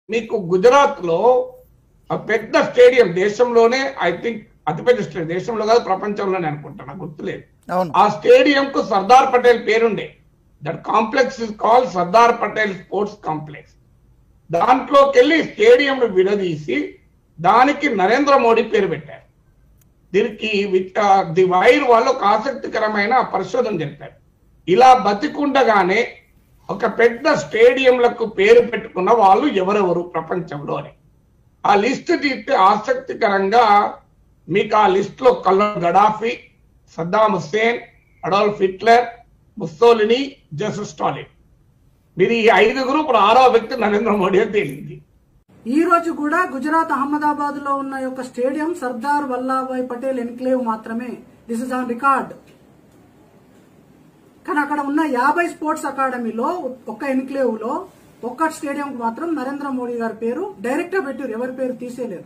మీకు గుజరాత్ లో ఆ పెద్ద స్టేడియం దేశంలోనే ఐ థింక్ అతిపెద్ద స్టేడియం దేశంలో కాదు ప్రపంచంలోనే అనుకుంటా నాకు గుర్తులేదు అవును ఆ స్టేడియం కు సర్దార్ పటేల్ పేరుండే that complex is call Sardar Patel sports complex దాంట్లోకి వెళ్ళి స్టేడియం విడదీసి దానికి నరేంద్ర మోడీ పేరు పెట్టారు దీనికి వి- ఆ, ది వైర్ వాళ్ళు ఒక ఆసక్తికరమైన పరిశోధన జరిపారు ఇలా బతికుండగానే ఒక పెద్ద స్టేడియంలకు పేరు పెట్టుకున్న వాళ్ళు ఎవరెవరు ప్రపంచంలో అని ఆ లిస్ట్ తీస్తే ఆసక్తికరంగా మీకు ఆ లిస్ట్ లో colonel Gaddafi Saddam Hussein Adolf Hitler Mussolini Joseph Stalin మీరు ఈ ఐదుగురు ఇప్పుడు ఆరో వ్యక్తి నరేంద్ర మోడీ అని తేలింది ఈ రోజు కూడా గుజరాత్ అహ్మదాబాద్ లో ఉన్న యొక్క స్టేడియం సర్దార్ వల్లభాయ్ పటేల్ ఎన్క్లేవ్ మాత్రమే దిస్ ఇస్ ఆన్ రికార్డ్ కానీ అక్కడ ఉన్న యాభై స్పోర్ట్స్ అకాడమీలో ఒక్క ఎన్క్లేవ్ లో ఒక్క స్టేడియం మాత్రం నరేంద్ర మోడీ గారి పేరు డైరెక్ట్ గా పెట్టారు ఎవరి పేరు తీసేయలేరు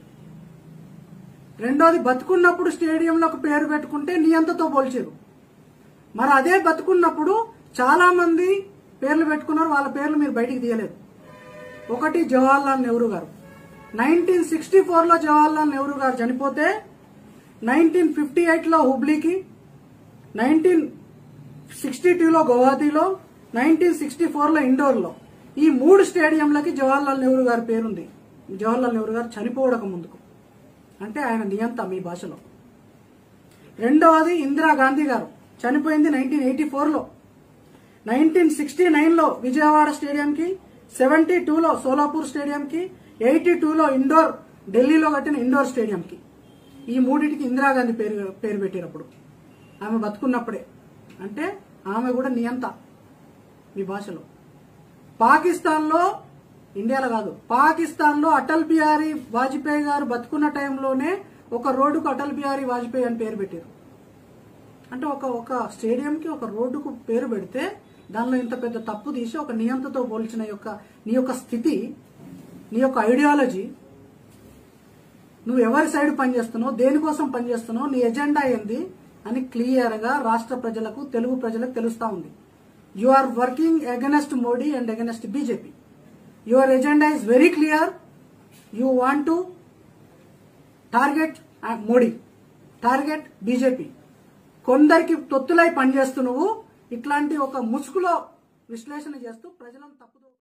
రెండోది బతుకున్నప్పుడు స్టేడియంలో ఒక పేరు పెట్టుకుంటే నియంతతో పోల్చారు మరి అదే బతుకున్నప్పుడు చాలా మంది పేర్లు పెట్టుకున్నారు వాళ్ళ పేర్లు మీరు బయటికి తీయలేదు ఒకటి జవహర్లాల్ నెహ్రూ గారు నైన్టీన్ సిక్స్టీ ఫోర్లో జవహర్లాల్ నెహ్రూ గారు చనిపోతే నైన్టీన్ ఫిఫ్టీ ఎయిట్లో హుబ్లీకి నైన్టీన్ సిక్స్టీ టూలో గౌహతిలో నైన్టీన్ సిక్స్టీ ఫోర్లో ఇండోర్లో ఈ మూడు స్టేడియంలకి జవహర్లాల్ నెహ్రూ గారి పేరుంది జవహర్లాల్ నెహ్రూ గారు చనిపోవడక ముందుకు అంటే ఆయన నియంత మీ భాషలో రెండవది ఇందిరాగాంధీ గారు చనిపోయింది నైన్టీన్ ఎయిటీ ఫోర్లో నైన్టీన్ సిక్స్టీ నైన్లో విజయవాడ స్టేడియంకి సెవెంటీ టూలో సోలాపూర్ స్టేడియంకి ఎయిటీ టూలో ఇండోర్ ఢిల్లీలో కట్టిన ఇండోర్ స్టేడియంకి ఈ మూడింటికి ఇందిరాగాంధీ పేరు పేరు పెట్టినప్పుడు ఆమె బతుకున్నప్పుడే అంటే ఆమె కూడా నియంత మీ భాషలో పాకిస్తాన్లో ఇండియాలో కాదు పాకిస్తాన్లో అటల్ బిహారీ వాజ్పేయి గారు బతుకున్న టైంలోనే ఒక రోడ్డుకు అటల్ బిహారీ వాజ్పేయి అని పేరు పెట్టారు అంటే ఒక ఒక స్టేడియంకి ఒక రోడ్డుకు పేరు పెడితే దానిలో ఇంత పెద్ద తప్పు తీసి ఒక నియంతతో పోల్చిన యొక్క నీ యొక్క స్థితి నీ యొక్క ఐడియాలజీ నువ్వు ఎవరి సైడ్ పనిచేస్తున్నావు దేనికోసం పనిచేస్తున్నావు నీ ఎజెండా ఏంది అని క్లియర్ గా రాష్ట్ర ప్రజలకు తెలుగు ప్రజలకు తెలుస్తా ఉంది you are working against Modi and against BJP your agenda is very clear you want to target Modi target BJP కొందరికి తొత్తులై పనిచేస్తూ నువ్వు ఇట్లాంటి ఒక ముసుగులో విశ్లేషణ చేస్తూ ప్రజలను తప్పుదో